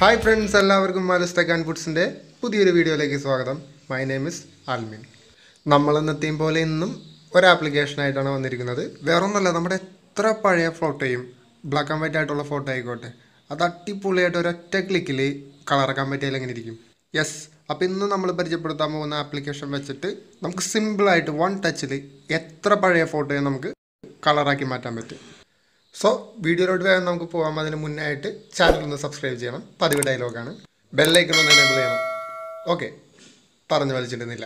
hi friends എല്ലാവർക്കും മലസ്റ്റക് and ഫുഡ്സിൻ്റെ പുതിയൊരു വീഡിയോയിലേക്ക് സ്വാഗതം മൈ നെയിം ഇസ് ആൽമിൻ നമ്മൾ ഇന്നത്തെയും പോലെ ഇന്നും ഒരു ആപ്ലിക്കേഷനായിട്ടാണ് വന്നിരിക്കുന്നത് വേറൊന്നുമല്ല നമ്മുടെ എത്ര പഴയ ഫോട്ടോയും ബ്ലാക്ക് ആൻഡ് വൈറ്റ് ആയിട്ടുള്ള ഫോട്ടോ ആയിക്കോട്ടെ അത് അടിപൊളിയായിട്ട് ഒരൊറ്റ ക്ലിക്കിൽ കളറാക്കാൻ പറ്റിയാൽ എങ്ങനെ ഇരിക്കും യെസ് അപ്പോൾ ഇന്ന് നമ്മൾ പരിചയപ്പെടുത്താൻ പോകുന്ന ആപ്ലിക്കേഷൻ വെച്ചിട്ട് നമുക്ക് സിമ്പിളായിട്ട് വൺ ടച്ചിൽ എത്ര പഴയ ഫോട്ടോയും നമുക്ക് കളറാക്കി മാറ്റാൻ പറ്റും സോ വീഡിയോയിലോട്ട് വേഗം നമുക്ക് പോകാം അതിന് മുന്നേ ആയിട്ട് ചാനൽ ഒന്ന് സബ്സ്ക്രൈബ് ചെയ്യണം പതിവ് ഡയലോഗാണ് ബെല്ലൈക്കൺ ഒന്ന് എനേബിൾ ചെയ്യണം ഓക്കെ പറഞ്ഞു വലിച്ചിടുന്നില്ല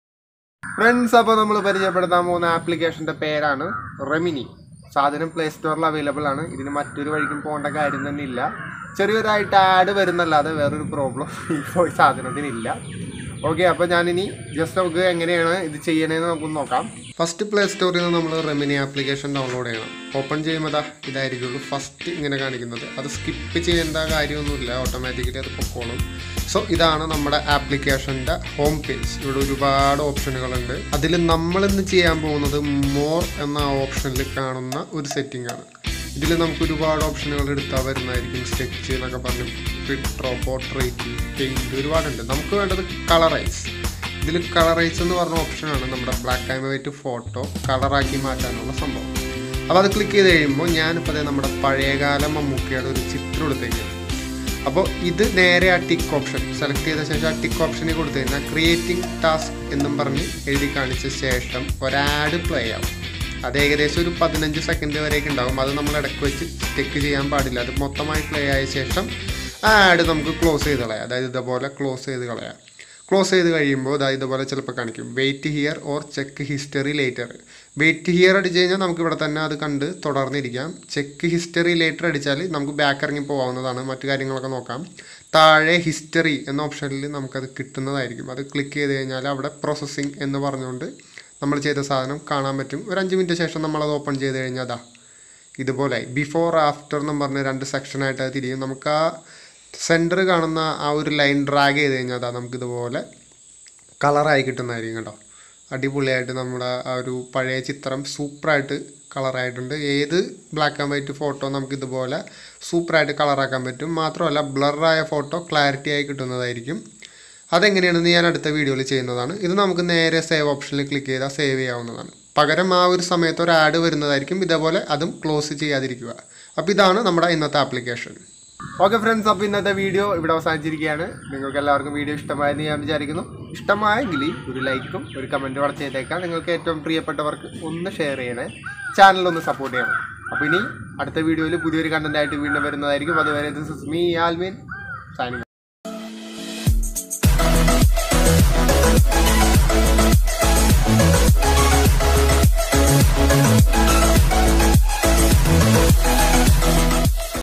ഫ്രണ്ട്സ് അപ്പോൾ നമ്മൾ പരിചയപ്പെടുത്താൻ പോകുന്ന ആപ്ലിക്കേഷൻ്റെ പേരാണ് റെമിനി സാധനം പ്ലേ സ്റ്റോറിൽ അവൈലബിൾ ആണ് ഇതിന് മറ്റൊരു വഴിക്കും പോകേണ്ട കാര്യം തന്നെ ഇല്ല ചെറിയൊരായിട്ട് ആഡ് വരുന്നല്ലാതെ വേറൊരു പ്രോബ്ലം ഇപ്പോൾ ഈ സാധനത്തിനില്ല ഓക്കെ അപ്പോൾ ഞാനിനി ജസ്റ്റ് നമുക്ക് എങ്ങനെയാണ് ഇത് ചെയ്യണതെന്ന് നമുക്കൊന്ന് നോക്കാം ഫസ്റ്റ് പ്ലേ സ്റ്റോറിൽ നിന്ന് നമ്മൾ റെമിനി ആപ്ലിക്കേഷൻ ഡൗൺലോഡ് ചെയ്യണം ഓപ്പൺ ചെയ്യുമ്പോൾ ദാ ഇതായിരിക്കുള്ളൂ ഫസ്റ്റ് ഇങ്ങനെ കാണിക്കുന്നത് അത് സ്കിപ്പ് ചെയ്യേണ്ട കാര്യമൊന്നുമില്ല ഓട്ടോമാറ്റിക്കലി അത് പൊക്കോളും സോ ഇതാണ് നമ്മുടെ ആപ്ലിക്കേഷൻ്റെ ഹോം പേജ് ഇവിടെ ഒരുപാട് ഓപ്ഷനുകളുണ്ട് അതിൽ നമ്മൾ ഇന്ന് ചെയ്യാൻ പോകുന്നത് മോർ എന്ന ഓപ്ഷനിൽ കാണുന്ന ഒരു സെറ്റിംഗ് ആണ് ഇതിൽ നമുക്ക് ഒരുപാട് ഓപ്ഷനുകൾ എടുത്താൽ വരുന്നതായിരിക്കും സ്കെച്ച് എന്നൊക്കെ പറഞ്ഞ് ഫിൽട്രോ പോർട്രേറ്റ് പെയിൻറ് ഒരുപാടുണ്ട് നമുക്ക് വേണ്ടത് കളറൈസ് ഇതിൽ കളറൈസ് എന്ന് പറഞ്ഞ ഓപ്ഷനാണ് നമ്മുടെ ബ്ലാക്ക് ആൻഡ് വൈറ്റ് ഫോട്ടോ കളറാക്കി മാറ്റാനുള്ള സംഭവം അപ്പോൾ അത് ക്ലിക്ക് ചെയ്ത് കഴിയുമ്പോൾ ഞാനിപ്പോൾ അതേ നമ്മുടെ പഴയകാല മമ്മൂക്കയുടെ ഒരു ചിത്രം എടുത്തേക്കാണ് അപ്പോൾ ഇത് നേരെ ആ ടിക്ക് ഓപ്ഷൻ സെലക്ട് ചെയ്ത ശേഷം ആ ടിക്ക് ഓപ്ഷനിൽ കൊടുത്തു കഴിഞ്ഞാൽ ക്രിയേറ്റിംഗ് ടാസ്ക് എന്നും പറഞ്ഞ് എഴുതി കാണിച്ച ശേഷം ഒരാഡ് പ്ലേ ആവും അത് ഏകദേശം ഒരു പതിനഞ്ച് സെക്കൻഡ് വരെയൊക്കെ ഉണ്ടാവും അത് നമ്മൾ ഇടയ്ക്ക് വെച്ച് ചെക്ക് ചെയ്യാൻ പാടില്ല അത് മൊത്തമായി പ്ലേ ആയ ശേഷം ആ ആഡ് നമുക്ക് ക്ലോസ് ചെയ്ത് കളയാം അതായത് ഇതുപോലെ ക്ലോസ് ചെയ്ത് കളയാം ക്ലോസ് ചെയ്ത് കഴിയുമ്പോൾ അതായത് ഇതുപോലെ ചിലപ്പോൾ കാണിക്കും wait here or check history later wait here അടിച്ച് കഴിഞ്ഞാൽ നമുക്ക് ഇവിടെ തന്നെ അത് കണ്ട് തുടർന്നിരിക്കാം ചെക്ക് ഹിസ്റ്ററി ലേറ്റർ അടിച്ചാൽ നമുക്ക് ബാക്ക് ഇറങ്ങി പോകാവുന്നതാണ് മറ്റു കാര്യങ്ങളൊക്കെ നോക്കാം താഴെ ഹിസ്റ്ററി എന്ന ഓപ്ഷനിൽ നമുക്കത് കിട്ടുന്നതായിരിക്കും അത് ക്ലിക്ക് ചെയ്ത് കഴിഞ്ഞാൽ അവിടെ പ്രോസസ്സിങ് എന്ന് പറഞ്ഞുകൊണ്ട് നമ്മൾ ചെയ്ത സാധനം കാണാൻ പറ്റും ഒരു അഞ്ച് മിനിറ്റ് ശേഷം നമ്മളത് ഓപ്പൺ ചെയ്ത് കഴിഞ്ഞാൽ അതാ ഇതുപോലെ ബിഫോർ ആഫ്റ്റർ എന്നും പറഞ്ഞ് രണ്ട് സെക്ഷനായിട്ട് അത് തിരിയും നമുക്ക് ആ സെൻറ്റർ കാണുന്ന ആ ഒരു ലൈൻ ഡ്രാഗ് ചെയ്ത് കഴിഞ്ഞാൽ അതാ നമുക്കിതുപോലെ കളറായി കിട്ടുന്നതായിരിക്കും കേട്ടോ അടിപൊളിയായിട്ട് നമ്മുടെ ആ ഒരു പഴയ ചിത്രം സൂപ്പറായിട്ട് കളറായിട്ടുണ്ട് ഏത് ബ്ലാക്ക് ആൻഡ് വൈറ്റ് ഫോട്ടോ നമുക്ക് ഇതുപോലെ സൂപ്പറായിട്ട് കളറാക്കാൻ പറ്റും മാത്രമല്ല ബ്ലറായ ഫോട്ടോ ക്ലാരിറ്റി ആയി കിട്ടുന്നതായിരിക്കും അതെങ്ങനെയാണെന്ന് ഞാൻ അടുത്ത വീഡിയോയിൽ ചെയ്യുന്നതാണ് ഇത് നമുക്ക് നേരെ സേവ് ഓപ്ഷനിൽ ക്ലിക്ക് ചെയ്താൽ സേവ് ചെയ്യാവുന്നതാണ് പകരം ആ ഒരു സമയത്ത് ഒരു ആഡ് വരുന്നതായിരിക്കും ഇതേപോലെ അതും ക്ലോസ് ചെയ്യാതിരിക്കുക അപ്പോൾ ഇതാണ് നമ്മുടെ ഇന്നത്തെ ആപ്ലിക്കേഷൻ ഓക്കെ ഫ്രണ്ട്സ് അപ്പോൾ ഇന്നത്തെ വീഡിയോ ഇവിടെ അവസാനിച്ചിരിക്കുകയാണ് നിങ്ങൾക്ക് എല്ലാവർക്കും വീഡിയോ ഇഷ്ടമായെന്ന് ഞാൻ വിചാരിക്കുന്നു ഇഷ്ടമായെങ്കിൽ ഒരു ലൈക്കും ഒരു കമൻറ്റും അവിടെ ചെയ്തേക്കാം നിങ്ങൾക്ക് ഏറ്റവും പ്രിയപ്പെട്ടവർക്ക് ഒന്ന് ഷെയർ ചെയ്യണേ ചാനൽ ഒന്ന് സപ്പോർട്ട് ചെയ്യണം അപ്പോൾ ഇനി അടുത്ത വീഡിയോയിൽ പുതിയൊരു കണ്ടന്റ് ആയിട്ട് വീണ്ടും വരുന്നതായിരിക്കും അതുവരെ this is me Almin signing